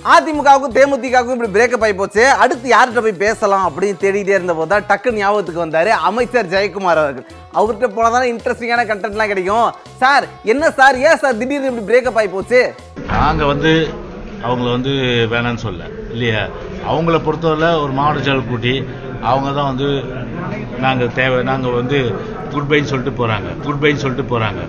அதிமுகவுக்கும் தேமுதிகவுக்கும் இப்படி பிரேக்கப் ஆகி போச்சு அடுத்து யார்கிட்ட போய் பேசலாம் அப்படின்னு தேடிட்டே இருந்த போது தான் டக்கு ஞாபகத்துக்கு வந்தாரு அமைச்சர் ஜெயக்குமார் அவர்கள் அவர்கிட்ட போனால் தானே இன்ட்ரெஸ்டிங்கான கண்டென்ட்லாம் கிடைக்கும் சார் என்ன சார் ஏன் சார் திடீர்னு இப்படி பிரேக்கப் ஆகி போச்சு நாங்கள் வந்து அவங்கள வந்து வேணான்னு சொல்ல இல்லையா அவங்கள பொறுத்தவரை ஒரு மாவட்ட செயல் கூட்டி அவங்க தான் வந்து நாங்கள் தேவை நாங்கள் வந்து குட் பைன்னு சொல்லிட்டு போகிறாங்க குட் பைன்னு சொல்லிட்டு போகிறாங்க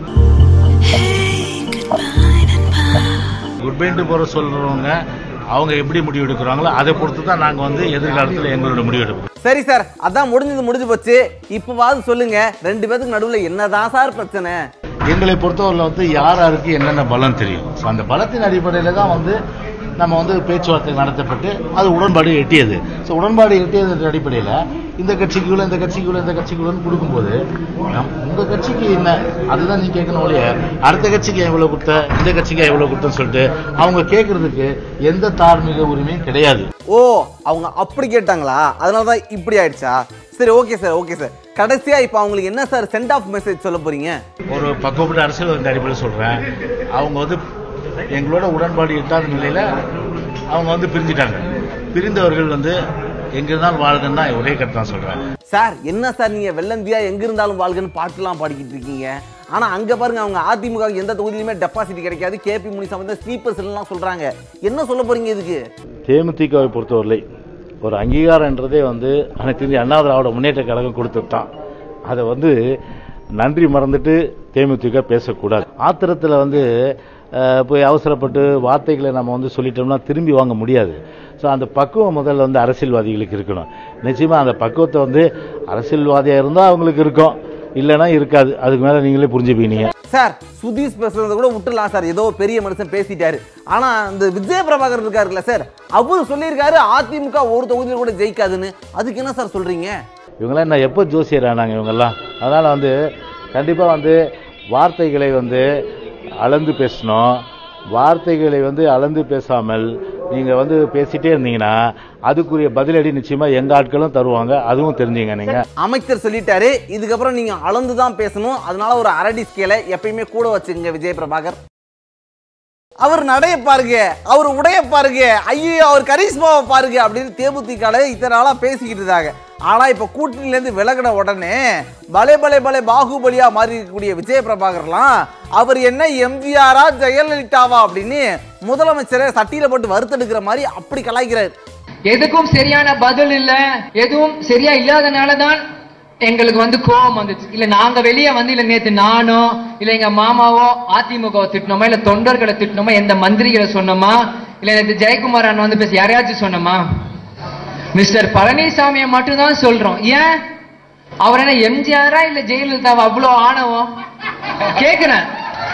குட் பைன்ட்டு போகிற சொல்கிறவங்க அவங்க எப்படி முடிவு எடுக்கிறாங்களோ அதை பொறுத்து தான் நாங்கள் வந்து எதிர்காலத்தில் எங்களோட முடிவு எடுப்போம் சரி சார் அதான் முடிஞ்சது முடிஞ்சு போச்சு இப்போவாது சொல்லுங்க ரெண்டு பேத்துக்கு நடுவில் என்னதான் சார் பிரச்சனை எங்களை பொறுத்தவரையில் வந்து யார் யாருக்கு என்னென்ன பலம் தெரியும் ஸோ அந்த பலத்தின் அடிப்படையில் தான் வந்து நம்ம வந்து பேச்சுவார்த்தை நடத்தப்பட்டு அது உடன்பாடு எட்டியது ஸோ உடன்பாடு எட்டியது அடிப்படையில் இந்த கட்சிக்குள்ள இந்த கட்சிக்குள்ள இந்த கட்சிக்குள்ளன்னு கொடுக்கும்போது நம் உங்கள் கட்சிக்கு என்ன அதுதான் நீ கேட்கணும் ஒழிய அடுத்த கட்சிக்கு எவ்வளோ கொடுத்த இந்த கட்சிக்கு எவ்வளோ கொடுத்தன்னு சொல்லிட்டு அவங்க கேட்கறதுக்கு எந்த தார்மீக உரிமையும் கிடையாது ஓ அவங்க அப்படி கேட்டாங்களா அதனால தான் இப்படி ஆயிடுச்சா சரி ஓகே சார் ஓகே சார் கடைசியா இப்போ அவங்களுக்கு என்ன சார் சென்ட் ஆஃப் மெசேஜ் சொல்ல போறீங்க ஒரு பக்குவப்பட்ட அரசியல் இந்த அடிப்படையில் சொல்கிறேன் அவங்க வந்து எங்களோட உடன்பாடு எட்டாத நிலையில் அவங்க வந்து பிரிஞ்சிட்டாங்க பிரிந்தவர்கள் வந்து எங்க இருந்தாலும் வாழ்கன்னு தான் ஒரே கருத்து தான் சொல்கிறேன் சார் என்ன சார் நீங்க வெள்ளந்தியா எங்க இருந்தாலும் வாழ்கன்னு பாட்டுலாம் பாடிக்கிட்டு இருக்கீங்க ஆனா அங்க பாருங்க அவங்க அதிமுக க்கு எந்த தொகுதியிலுமே டெபாசிட் கிடைக்காது கேபி முனி சம்பந்த ஸ்லீப்பர்ஸ் எல்லாம் சொல்றாங்க என்ன சொல்ல போறீங்க இதுக்கு தேமுதிகவை பொறுத்தவரை ஒரு அங்கீகாரன்றதே வந்து அனைத்து இந்திய அண்ணா திராவிட முன்னேற்ற கழகம் கொடுத்துட்டான் அதை வந்து நன்றி மறந்துட்டு தேமுதிக பேசக்கூடாது ஆத்திரத்தில் வந்து அஹ், போய் அவசரப்பட்டு வார்த்தைகளை நம்ம வந்து சொல்லிட்டோம்னா திரும்பி வாங்க முடியாது ஸோ அந்த பக்குவம் முதல்ல வந்து அரசியல்வாதிகளுக்கு இருக்கணும் நிச்சயமாக அந்த பக்குவத்தை வந்து அரசியல்வாதியாக இருந்தால் அவங்களுக்கு இருக்கும் இல்லைன்னா இருக்காது அதுக்கு மேலே நீங்களே புரிஞ்சுப்பீங்க சார் சுதீஷ் பேசுறத கூட விட்டுலாம் சார் ஏதோ பெரிய மனுஷன் பேசிட்டாரு ஆனா இந்த விஜய பிரபாகர் இருக்காருல்ல சார் அவரு சொல்லியிருக்காரு அதிமுக ஒரு தொகுதியில் கூட ஜெயிக்காதுன்னு அதுக்கு என்ன சார் சொல்றீங்க இவங்கெல்லாம் என்ன எப்போ ஜோசியர் ஆனாங்க இவங்கெல்லாம் அதனால் வந்து கண்டிப்பாக வந்து வார்த்தைகளை வந்து அளந்து பேசணும் வார்த்தைகளை வந்து அளந்து பேசாமல் நீங்கள் வந்து பேசிட்டே இருந்தீங்கன்னா அதுக்குரிய பதிலடி நிச்சயமாக எங்கள் ஆட்களும் தருவாங்க அதுவும் தெரிஞ்சுங்க நீங்கள் அமைச்சர் சொல்லிட்டாரு இதுக்கப்புறம் நீங்க அளந்து தான் பேசணும் அதனால ஒரு அரடி ஸ்கேலை எப்பயுமே கூட வச்சுக்கோங்க விஜய் பிரபாகர் அவர் நடைய பாருங்க அவர் உடைய பாருங்க ஐயோ அவர் கரிஷ்மாவை பாருங்க அப்படின்னு தேமுதிகால இத்தனை நாளா பேசிக்கிட்டு இருந்தாங்க ஆனா இப்ப கூட்டணியில இருந்து விலகின உடனே பலே பலே பலே பாகுபலியா மாறி இருக்கக்கூடிய விஜய பிரபாகர்லாம் அவர் என்ன எம்ஜிஆரா ஜெயலலிதாவா அப்படின்னு முதலமைச்சரை சட்டியில போட்டு வறுத்தெடுக்கிற மாதிரி அப்படி கலாய்க்கிறார் எதுக்கும் சரியான பதில் இல்ல எதுவும் சரியா இல்லாதனால தான் எங்களுக்கு வந்து கோபம் வந்துச்சு இல்ல நாங்க வெளியே வந்து இல்ல நேத்து நானோ இல்ல எங்க மாமாவோ அதிமுக திட்டினோமா இல்ல தொண்டர்களை திட்டினோமா எந்த மந்திரிகளை சொன்னோமா இல்ல நேத்து ஜெயக்குமார் அண்ணன் வந்து பேச யாரையாச்சும் சொன்னோமா மிஸ்டர் பழனிசாமியை மட்டும் தான் சொல்றோம் ஏன் அவர் என்ன எம்ஜிஆரா இல்ல ஜெயலலிதாவா அவ்வளவு ஆணவம் கேக்குறேன்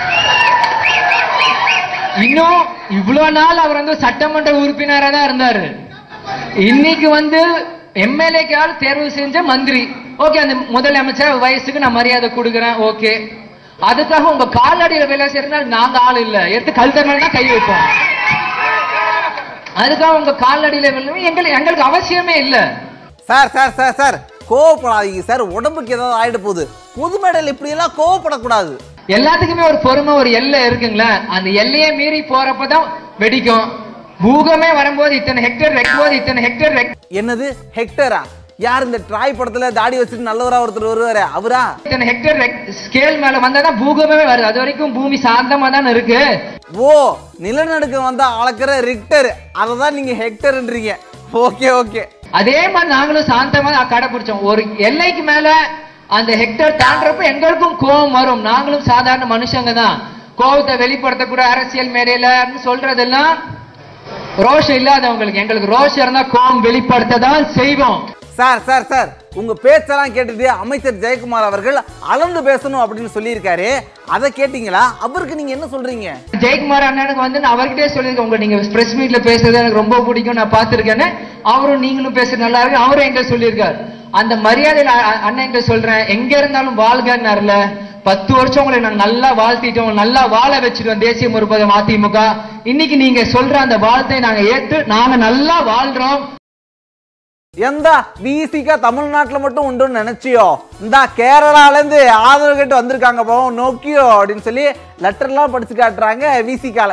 இன்னும் இவ்வளவு நாள் அவர் வந்து சட்டமன்ற உறுப்பினரா தான் இருந்தாரு இன்னைக்கு வந்து எம்எல்ஏக்கால் தேர்வு செஞ்ச மந்திரி ஓகே அந்த முதலமைச்சர் வயசுக்கு நான் மரியாதை கொடுக்குறேன் ஓகே அதுக்காக உங்க காலடியில வேலை செய்யறதுனால நாங்க ஆள் இல்ல எடுத்து கழுத்த மேல தான் கை வைப்போம் அதுக்காக உங்க காலடியில வேலை எங்களுக்கு எங்களுக்கு அவசியமே இல்ல சார் சார் சார் சார் கோவப்படாதீங்க சார் உடம்புக்கு ஏதாவது ஆயிட போகுது பொது மேடையில் இப்படியெல்லாம் கோவப்படக்கூடாது எல்லாத்துக்குமே ஒரு பொறுமை ஒரு எல்லை இருக்குங்களா அந்த எல்லையை மீறி போறப்பதான் வெடிக்கும் பூகமே வரும்போது இத்தனை ஹெக்டேர் வைக்கும்போது இத்தனை ஹெக்டேர் வைக்க என்னது ஹெக்டரா யார் இந்த ட்ராய் படத்துல தாடி வச்சுட்டு நல்லவரா ஒருத்தர் வருவாரு அவரா இத்தனை ஹெக்டேர் ஸ்கேல் மேல வந்தாதான் பூகமே வருது அது வரைக்கும் பூமி சாந்தமா தானே இருக்கு ஓ நிலநடுக்கம் வந்தா அளக்கிற ரிக்டர் அதை தான் நீங்க ஹெக்டர்ன்றீங்க ஓகே ஓகே அதே மாதிரி நாங்களும் சாந்தமா தான் கடைபிடிச்சோம் ஒரு எல்லைக்கு மேல அந்த ஹெக்டர் தாண்டறப்ப எங்களுக்கும் கோபம் வரும் நாங்களும் சாதாரண மனுஷங்க தான் கோபத்தை வெளிப்படுத்தக்கூட அரசியல் மேடையில சொல்றதெல்லாம் ரோஷம் இல்லாதவங்களுக்கு எங்களுக்கு ரோஷம் இருந்தா கோபம் வெளிப்படுத்த தான் செய்வோம் சார் சார் சார் உங்க பேச்செல்லாம் கேட்டுட்டு அமைச்சர் ஜெயக்குமார் அவர்கள் அளந்து பேசணும் அப்படின்னு சொல்லியிருக்காரு அதை கேட்டீங்களா அவருக்கு நீங்க என்ன சொல்றீங்க ஜெயக்குமார் அண்ணனுக்கு வந்து நான் அவர்கிட்டே சொல்லியிருக்கேன் உங்க நீங்க பிரஸ் மீட்ல பேசுறது எனக்கு ரொம்ப பிடிக்கும் நான் பார்த்திருக்கேன்னு அவரும் நீங்களும் பேசுறது நல்லா இருக்கு அவரும் எங்க சொல்லியிருக்காரு அந்த மரியாதையில அ- அ- அண்ணன் எங்க சொல்றேன் எங்க இருந்தாலும் வாழ்கன்னாருல பத்து வருஷம் உங்களை நாங்க நல்லா வாழ்த்திட்டோம் உங்களை நல்லா வாழ வச்சுட்டோம் தேசிய முற்பதம் அதிமுக இன்னைக்கு நீங்க சொல்ற அந்த வாழ்த்தை நாங்க ஏத்து நாங்க நல்லா வாழ்றோம் எந்த விசிகா தமிழ்நாட்டுல மட்டும் உண்டுன்னு நினைச்சியோ இந்த கேரளால இருந்து ஆதரவு கேட்டு வந்திருக்காங்க போவோம் நோக்கியோ அப்படின்னு சொல்லி லெட்டர்லாம் படிச்சு காட்டுறாங்க விசிகால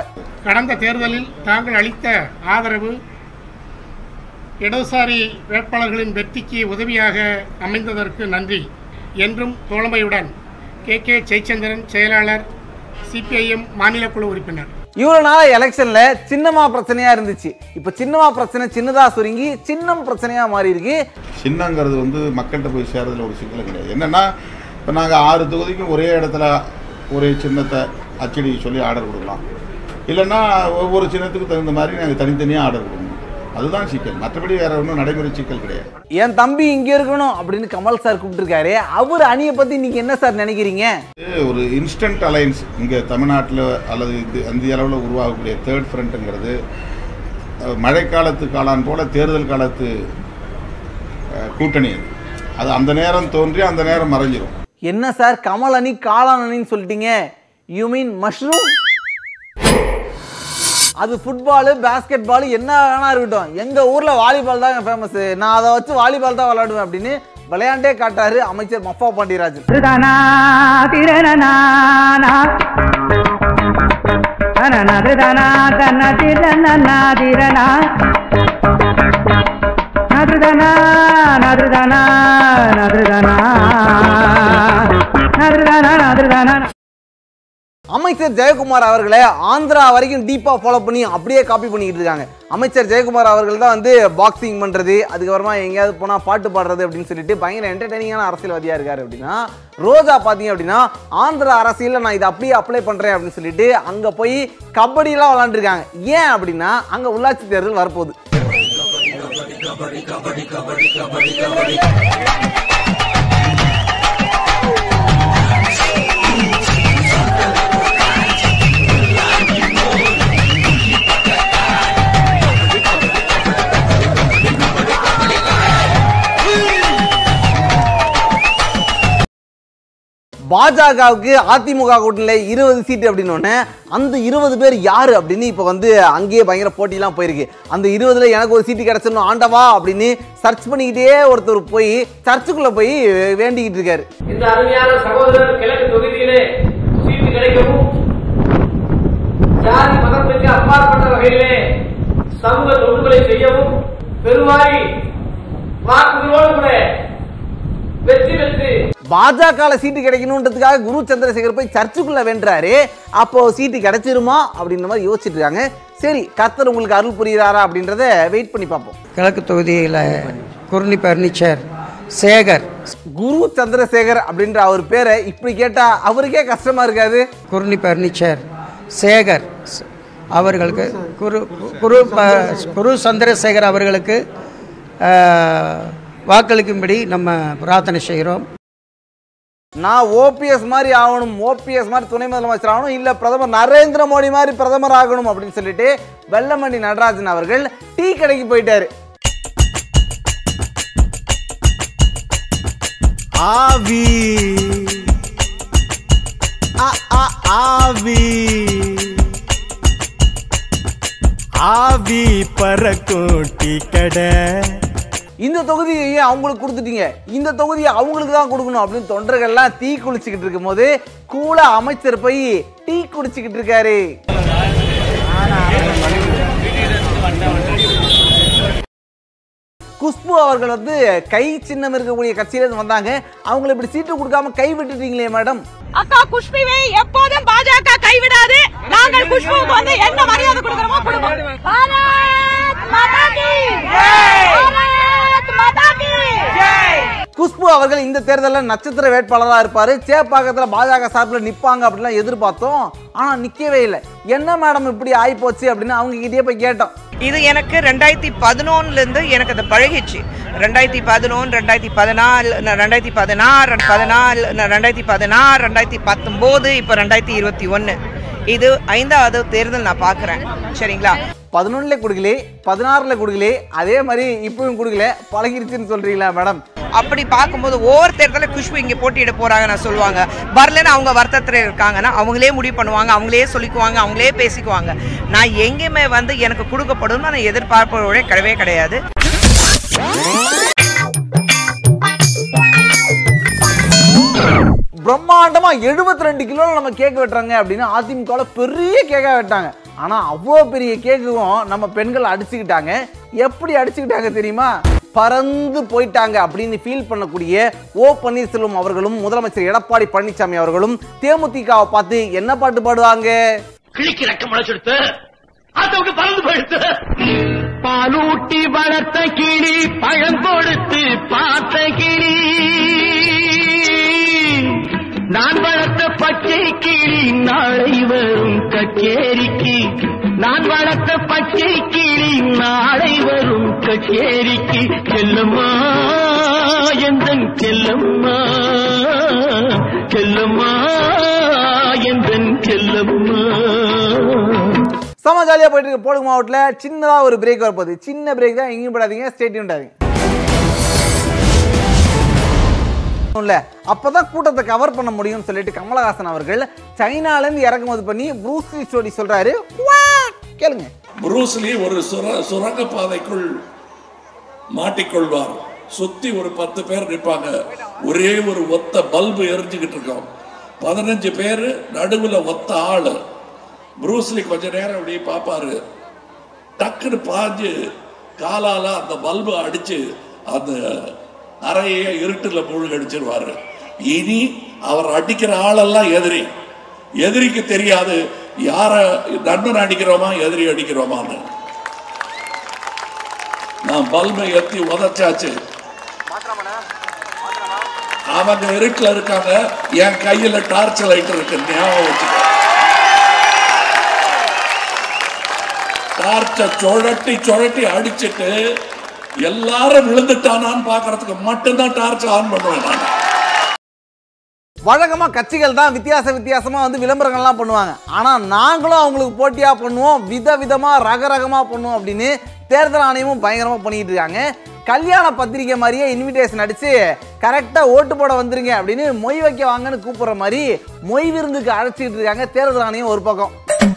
கடந்த தேர்தலில் தாங்கள் அளித்த ஆதரவு இடதுசாரி வேட்பாளர்களின் வெற்றிக்கு உதவியாக அமைந்ததற்கு நன்றி என்றும் தோழமையுடன் கே கே ஜெயச்சந்திரன் செயலாளர் சிபிஐஎம் மாநில குழு உறுப்பினர் இவ்வளவு நாள் எலெக்ஷன்ல சின்னமா பிரச்சனையா இருந்துச்சு இப்ப சின்னமா பிரச்சனை சின்னதா சுருங்கி சின்னம் பிரச்சனையா மாறி இருக்கு சின்னங்கிறது வந்து மக்கள்கிட்ட போய் சேர்றதுல ஒரு சிக்கல் கிடையாது என்னென்னா இப்போ நாங்கள் ஆறு தொகுதிக்கும் ஒரே இடத்துல ஒரே சின்னத்தை அச்சடிக்க சொல்லி ஆர்டர் கொடுக்கலாம் இல்லைன்னா ஒவ்வொரு சின்னத்துக்கு தகுந்த மாதிரி நாங்கள் தனித்தனியாக ஆர்டர் கொடுக்கணும் அதுதான் சிக்கல் மற்றபடி வேற ஒன்றும் நடைமுறை சிக்கல் கிடையாது என் தம்பி இங்க இருக்கணும் அப்படின்னு கமல் சார் கூப்பிட்டுருக்காரு அவர் அணியை பத்தி நீங்க என்ன சார் நினைக்கிறீங்க இது ஒரு இன்ஸ்டன்ட் அலைன்ஸ் இங்கே தமிழ்நாட்டில் அல்லது இது இந்திய அளவில் உருவாகக்கூடிய தேர்ட் ஃப்ரண்ட்டுங்கிறது அஹ், மழைக்காலத்து காளான் போல தேர்தல் காலத்து அஹ், கூட்டணி அது அது அந்த நேரம் தோன்றி அந்த நேரம் மறைஞ்சிரும் என்ன சார் கமல் அணி காளான் அணின்னு சொல்லிட்டீங்க யூ மீன் மஷ்ரூம் அது ஃபுட்பாலு பேஸ்கெட் பால் என்ன வேணா இருக்கட்டும் எங்க ஊர்ல வாலிபால் தாங்க ஃபேமஸ் நான் அதை வச்சு வாலிபால் தான் விளையாடுவேன் அப்படின்னு விளையாண்டே காட்டாரு அமைச்சர் மஃபா பாண்டியராஜன் திருதனா திரணனானா தனனா திருதனா தன திரணனா திரணா நதிருதனா நதிருதனா நதிருதனா நதிருதனா நதிருதனா அமைச்சர் ஜெயக்குமார் அவர்களை ஆந்திரா வரைக்கும் டீப்பா ஃபாலோ பண்ணி அப்படியே காப்பி பண்ணிக்கிட்டு இருக்காங்க அமைச்சர் ஜெயக்குமார் அவர்கள் தான் வந்து பாக்ஸிங் பண்றது அதுக்கப்புறமா எங்கேயாவது போனா பாட்டு பாடுறது அப்படின்னு சொல்லிட்டு பயங்கர என்டர்டெய்னிங்கான அரசியல்வாதியா இருக்காரு அப்படின்னா ரோஜா பாத்தீங்க அப்படின்னா ஆந்திரா அரசியல்ல நான் இதை அப்படியே அப்ளை பண்றேன் அப்படின்னு சொல்லிட்டு அங்க போய் கபடிலாம் விளாண்டுருக்காங்க ஏன் அப்படின்னா அங்க உள்ளாட்சி தேர்தல் வரப்போகுது பாஜகவுக்கு அதிமுக கூட்டணியில் இருபது சீட்டு அப்படின்னு அந்த இருபது பேர் யாரு அப்படின்னு இப்போ வந்து அங்கேயே பயங்கர போட்டிலாம் போயிருக்கு அந்த இருபதுல எனக்கு ஒரு சீட்டு கிடைச்சிடணும் ஆண்டவா அப்படின்னு சர்ச் பண்ணிக்கிட்டே ஒருத்தர் போய் சர்ச்சுக்குள்ள போய் வேண்டிக்கிட்டு இருக்காரு இந்த அருமையான சகோதரர் கிழக்கு தொகுதியிலே சீட்டு கிடைக்கவும் ஜாதி மதத்துக்கு அப்பாற்பட்ட வகையிலே சமூக தொண்டுகளை செய்யவும் பெருவாரி வாக்குகளோடு கூட வெற்றி பெற்று பாஜக சீட்டு கிடைக்கணுன்றதுக்காக குரு சந்திரசேகர் போய் சர்ச்சுக்குள்ள வென்றாரு அப்போ சீட்டு கிடைச்சிருமா அப்படின்ற மாதிரி யோசிச்சுட்டு இருக்காங்க சரி கர்த்தர் உங்களுக்கு அருள் புரியுறாரா அப்படின்றத வெயிட் பண்ணி பார்ப்போம் கிழக்கு தொகுதியில் குருணி பர்னிச்சர் சேகர் குரு சந்திரசேகர் அப்படின்ற அவர் பேரை இப்படி கேட்டா அவருக்கே கஷ்டமா இருக்காது குருணி பர்னிச்சர் சேகர் அவர்களுக்கு குரு குரு ப- குரு சந்திரசேகர் அவர்களுக்கு ஆஹ், வாக்களிக்கும்படி நம்ம பிரார்த்தனை செய்கிறோம் நான் ஓபிஎஸ் மாதிரி ஆகணும் ஓபிஎஸ் மாதிரி துணை முதலமைச்சர் ஆகணும் இல்ல பிரதமர் நரேந்திர மோடி மாதிரி பிரதமர் ஆகணும் அப்படின்னு சொல்லிட்டு வெள்ளமணி நடராஜன் அவர்கள் டீ கடைக்கு போயிட்டாரு ஆவி ஆ ஆ ஆவி ஆவி பறக்கும் டீ கடை இந்த தொகுதியை ஏன் அவங்களுக்கு கொடுத்துட்டீங்க இந்த தொகுதியை அவங்களுக்கு தான் கொடுக்கணும் அப்படின்னு தொண்டர்கள்லாம் டீ குளிச்சுக்கிட்டு இருக்கும்போது கூல அமைச்சர் போய் டீ குடிச்சுக்கிட்டு இருக்காரு குஷ்பு அவர்கள் வந்து கை சின்னம் இருக்கக்கூடிய கட்சியில இருந்து வந்தாங்க அவங்களை இப்படி சீட்டு கொடுக்காம கை விட்டுட்டீங்களே மேடம் அக்கா குஷ்புவை எப்போதும் பாஜக கைவிடாது நாங்கள் குஷ்புவுக்கு வந்து என்ன மரியாதை கொடுக்கறோமோ கொடுப்போம் பாரத் மாதா கி பாரத் மாதா கி குஷ்பு அவர்கள் இந்த தேர்தலில் நட்சத்திர வேட்பாளராக இருப்பாரு சேப்பாக்கத்தில் பாஜக சார்பில் நிற்பாங்க அப்படின்லாம் எதிர்பார்த்தோம் ஆனால் நிற்கவே இல்லை என்ன மேடம் இப்படி ஆயிப்போச்சு அப்படின்னு அவங்க கிட்டே போய் கேட்டோம் இது எனக்கு ரெண்டாயிரத்தி பதினொன்னுல இருந்து எனக்கு அது பழகிச்சு ரெண்டாயிரத்தி பதினொன்று ரெண்டாயிரத்தி பதினாலு ந- ரெண்டாயிரத்தி பதினாறு பதினாலு ந- ரெண்டாயிரத்தி பதினாறு ரெண்டாயிரத்தி பத்தொம்போது இப்போ ரெண்டாயிரத்தி இருபத்தி ஒன்று இது ஐந்தாவது தேர்தல் நான் பார்க்குறேன் சரிங்களா பதினொன்னுல கொடுக்கலே பதினாறுல கொடுக்கலே அதே மாதிரி இப்பவும் கொடுக்கல பழகிருச்சுன்னு சொல்றீங்களா மேடம் அப்படி பார்க்கும்போது ஒவ்வொரு தேர்தலில் குஷ்பு இங்கே போட்டியிட போறாங்க நான் சொல்லுவாங்க வரலன்னு அவங்க வருத்தத்தில் இருக்காங்கன்னா அவங்களே முடிவு பண்ணுவாங்க அவங்களே சொல்லிக்குவாங்க அவங்களே பேசிக்குவாங்க நான் எங்கேயுமே வந்து எனக்கு கொடுக்கப்படும் நான் எதிர்பார்ப்போட கிடையவே கிடையாது பிரம்மாண்டமா 72 ரெண்டு கிலோ நம்ம கேக் வெட்டுறாங்க அப்படின்னு அதிமுகவில் பெரிய கேக்கா வெட்டாங்க ஆனா அவ்வளோ பெரிய கேக்குக்கும் நம்ம பெண்கள் அடிச்சுக்கிட்டாங்க எப்படி அடிச்சுக்கிட்டாங்க தெரியுமா பறந்து போயிட்டாங்க அப்படின்னு ஃபீல் பண்ணக்கூடிய ஓ பன்னீர்செல்வம் அவர்களும் முதலமைச்சர் எடப்பாடி பழனிசாமி அவர்களும் தேமுதிகவை பார்த்து என்ன பாட்டு பாடுவாங்க கிழிக்கு ரெக்க முளைச்செடுத்து அதை விட்டு பறந்து போயிடுத்து பாலூட்டி வளர்த்த கிளி பழம் கொடுத்து பார்த்த கிளி நான் வளர்த்த பச்சை கிளி நாளை வரும் கச்சேரிக்கு நான் வளர்த்த பச்சை கிளி நாளை வரும் கச்சேரிக்கு செல்லம்மா எந்தன் செல்லம்மா செல்லம்மா எந்தன் செல்லம்மா செம ஜாலியாக போயிட்டு இருக்க போடுங்க மாவட்டத்தில் சின்னதாக ஒரு பிரேக் வரப்போகுது சின்ன பிரேக் தான் எங்கேயும் போடாதீங்க ஸ்டேட் உண்டாதீங்க இல்ல அப்பதான் கூட்டத்தை கவர் பண்ண முடியும்னு சொல்லிட்டு கமலஹாசன் அவர்கள் சைனால இருந்து இறக்குமதி பண்ணி ப்ரூஸ்லி ஸ்டோரி சொல்றாரு கேளுங்க புரூஸ்லி ஒரு சுர சுரங்க பாதைக்குள் மாட்டிக்கொள்வார் சுத்தி ஒரு பத்து பேர் நிற்பாங்க ஒரே ஒரு ஒத்த பல்பு எரிஞ்சுக்கிட்டு இருக்கோம் பதினஞ்சு பேர் நடுவுல ஒத்த ஆளு புரூஸ்லி கொஞ்ச நேரம் அப்படியே பார்ப்பாரு டக்குன்னு பாஞ்சு காலால அந்த பல்பு அடிச்சு அந்த அறையை இருட்டுல மூழ்கி அடிச்சிருவாரு இனி அவர் அடிக்கிற ஆளெல்லாம் எதிரி எதிரிக்கு தெரியாது யார நண்பன் அடிக்கிறோமா எதிரி அடிக்கிறோமான்னு நான் பல்பை ஏத்தி உதச்சாச்சு அவங்க இருட்டுல இருக்காங்க என் கையில டார்ச் லைட் இருக்கு ஞாபகம் வச்சுக்க டார்ச்ச சுழட்டி சுழட்டி அடிச்சிட்டு எல்லாரும் விழுந்துட்டானான்னு பாக்குறதுக்கு மட்டும்தான் டார்ச் ஆன் பண்ணுவேன் நான் வழக்கமாக கட்சிகள் தான் வித்தியாச வித்தியாசமாக வந்து விளம்பரங்கள்லாம் பண்ணுவாங்க ஆனால் நாங்களும் அவங்களுக்கு போட்டியாக பண்ணுவோம் வித விதமாக ரக ரகமாக பண்ணுவோம் அப்படின்னு தேர்தல் ஆணையமும் பயங்கரமாக பண்ணிட்டு இருக்காங்க கல்யாண பத்திரிக்கை மாதிரியே இன்விடேஷன் அடித்து கரெக்டாக ஓட்டு போட வந்துருங்க அப்படின்னு மொய் வைக்க வாங்கன்னு கூப்பிடுற மாதிரி மொய் விருந்துக்கு அழைச்சிக்கிட்டு இருக்காங்க தேர்தல் ஆணையம் ஒரு பக்கம்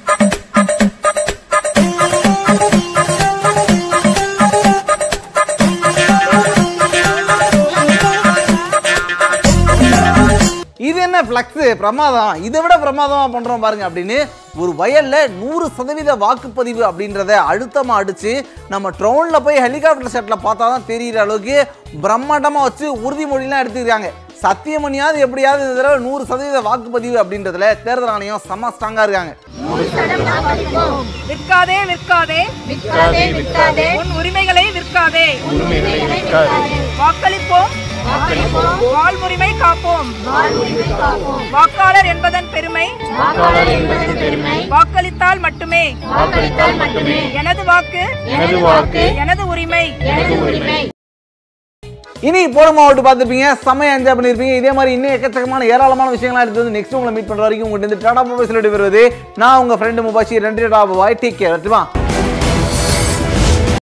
இது என்ன ஃப்ளக்ஸு பிரமாதம் இதை விட பிரமாதமா பண்றோம் பாருங்க அப்படின்னு ஒரு வயல்ல நூறு சதவீத வாக்குப்பதிவு அப்படின்றத அழுத்தமா அடிச்சு நம்ம ட்ரோன்ல போய் ஹெலிகாப்டர் செட்ல பார்த்தா தான் தெரியிற அளவுக்கு பிரம்மாண்டமா வச்சு உறுதிமொழிலாம் எடுத்துக்கிறாங்க சத்தியமணியாவது எப்படியாவது இந்த தடவை நூறு சதவீத வாக்குப்பதிவு அப்படின்றதுல தேர்தல் ஆணையம் செம்ம ஸ்ட்ராங்கா இருக்காங்க விற்காதே விற்காதே விற்காதே, விற்காதே. உன் உரிமைகளை விற்காதே உரிமைகளை விற்காதே. வாக்களிப்போம் வாக்களிப்போம். வாழ்வுரிமை காப்போம் வாழ்வுரிமை காப்போம். வாக்காளர் என்பதன் பெருமை வாக்காளர் என்பதன் பெருமை. வாக்களித்தால் மட்டுமே வாக்களித்தால் மட்டுமே. எனது வாக்கு எனது வாக்கு. எனது உரிமை எனது உரிமை. இனி போடும் மாவட்டம் பார்த்துருப்பீங்க செம்மையா என்ஜாய் பண்ணியிருப்பீங்க இதே மாதிரி இன்னும் எக்கச்சக்கமான ஏராளமான விஷயங்கள்லாம் எடுத்து வந்து நெக்ஸ்ட் உங்களை மீட் பண்ற வரைக்கும் உங்கள்கிட்ட இருந்து டாடா மொபைல் சொல்லிட்டு வருவது நான் உங்க ஃப்ரெண்டு முபாஷி ரெண்டு டாடா பாய் டேக் கேர்